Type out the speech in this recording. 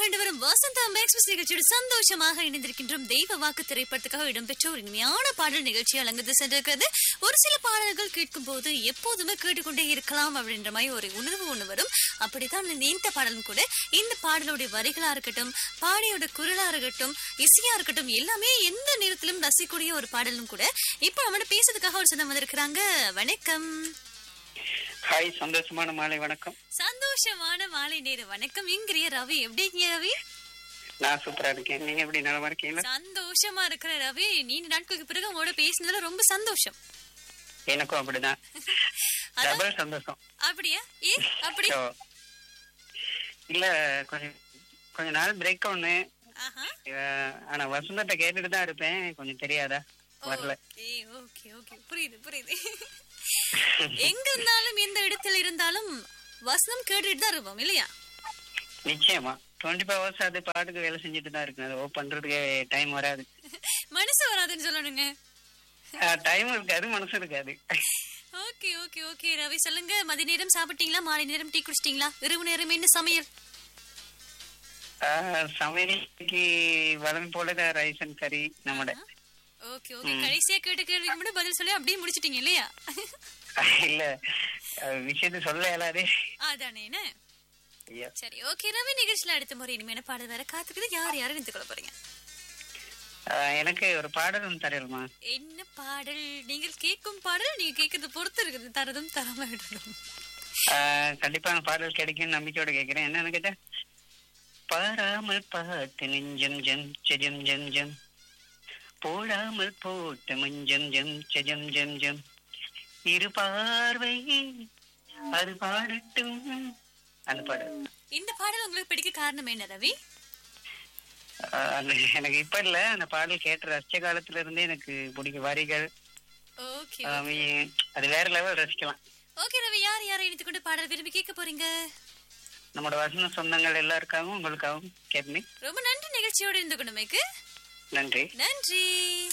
கண்டு வரும் வசந்தம் எக்ஸ்பிரஸ் நிகழ்ச்சியோடு சந்தோஷமாக இணைந்திருக்கின்றோம் தெய்வ வாக்கு திரைப்படத்துக்காக இடம்பெற்ற ஒரு இனிமையான பாடல் நிகழ்ச்சி அலங்கத்து சென்றிருக்கிறது ஒரு சில பாடல்கள் கேட்கும் போது எப்போதுமே கேட்டுக்கொண்டே இருக்கலாம் அப்படின்ற மாதிரி ஒரு உணர்வு ஒண்ணு வரும் அப்படித்தான் இந்த இந்த பாடலும் கூட இந்த பாடலுடைய வரிகளா இருக்கட்டும் பாடியோட குரலா இருக்கட்டும் இசையா இருக்கட்டும் எல்லாமே எந்த நேரத்திலும் ரசிக்கூடிய ஒரு பாடலும் கூட இப்போ அவனோட பேசுறதுக்காக ஒரு சொந்தம் வந்திருக்கிறாங்க வணக்கம் ஹாய் சந்தோஷமான மாலை வணக்கம் சந்தோஷமான மாலை நேரம் வணக்கம் எங்கிறிய ரவி எப்படிங்க ரவி நான் சூப்பரா இருக்கேன் நீங்க எப்படி நலமா இருக்கீங்களா சந்தோஷமா இருக்கிற ரவி நீண்ட நாட்களுக்கு பிறகு உங்களோட பேசினதுல ரொம்ப சந்தோஷம் எனக்கும் அப்படிதான் அதான் டபுள் சந்தோஷம் அப்படியா ஏ அப்படி So, இல்ல கொஞ்சம் கொஞ்ச நாள் பிரேக் ஒண்ணு ஆஹா அஹ், ஆனா வசந்தத்தை கேட்டுட்டு தான் இருப்பேன் கொஞ்சம் தெரியாதா வரல ஓகே ஓகே ஓகே புரியுது புரியுது எங்க இருந்தாலும் எந்த இடத்துல இருந்தாலும் வசனம் கேட்டுட்டு தான் இருப்போம் இல்லையா நிச்சயமா டுவெண்ட்டி ஃபைவ் ஹவர்ஸ் அது பாட்டுக்கு வேலை செஞ்சுட்டு தான் இருக்கு அது ஓ பண்றதுக்கு டைம் வராது மனசு வராதுன்னு சொல்லணுங்க டைம் இருக்காது மனசு இருக்காது ஓகே ஓகே ஓகே ரவி சொல்லுங்க மதிய நேரம் சாப்பிட்டீங்களா மாலை நேரம் டீ குடிச்சிட்டீங்களா இரவு நேரம் என்ன சமையல் அஹ், சமையலுக்கு வளம் போல ரைஸ் அண்ட் கறி நம்மட ஓகே ஓகே கடைசியா கேட்ட கேள்விக்கு மட்டும் பதில் சொல்லி அப்படியே முடிச்சிட்டீங்க இல்லையா இல்ல அஹ், விஷயத்த சொல்ல இயலாதே அதானே என்ன? ஐயா சரி ஓகே ரவி நிகழ்ச்சியில அடுத்த முறை இனிமேன பாடல் வேற காத்துக்குது யார் யாரும் நின்று கொள்ள போறீங்க அஹ், எனக்கு ஒரு பாடல் ஒன்று தரலுமா என்ன பாடல் நீங்கள் கேட்கும் பாடல் நீங்க கேட்கறது பொறுத்து இருக்குது தரதும் தராம விடணும் ஆஹ் கண்டிப்பா அந்த பாடல் கிடைக்கும் நம்பிக்கையோட கேக்குறேன் என்னன்னு கேட்டா பாராமல் பார்த்து நெஞ்சம் ஜம் செஜம் ஜம் ஜம் போடாமல் போட்ட மஞ்சம் ஜம் செஜம் ஜம் ஜம் இரு பார்வை அது பாடட்டும் அந்த பாடல் இந்த பாடல் உங்களுக்கு பிடிக்க காரணம் என்ன ரவி ஆஹ் அந்த எனக்கு இப்ப இல்ல அந்த பாடல் கேட்ட ரசிச்ச காலத்துல இருந்தே எனக்கு பிடிக்கும் வரிகள் ஓகே ஆஹ் அது வேற லெவல் ரசிக்கலாம் ஓகே ரவி யார் யாரை இணைத்துக் கொண்டு பாடல் விரும்பி கேட்க போறீங்க நம்மளோட வசன சொந்தங்கள் எல்லாருக்காகவும் உங்களுக்காகவும் கேட்பேன் ரொம்ப நன்றி நிகழ்ச்சியோடு இருந்து கொண்டமைக்கு நன்றி நன்றி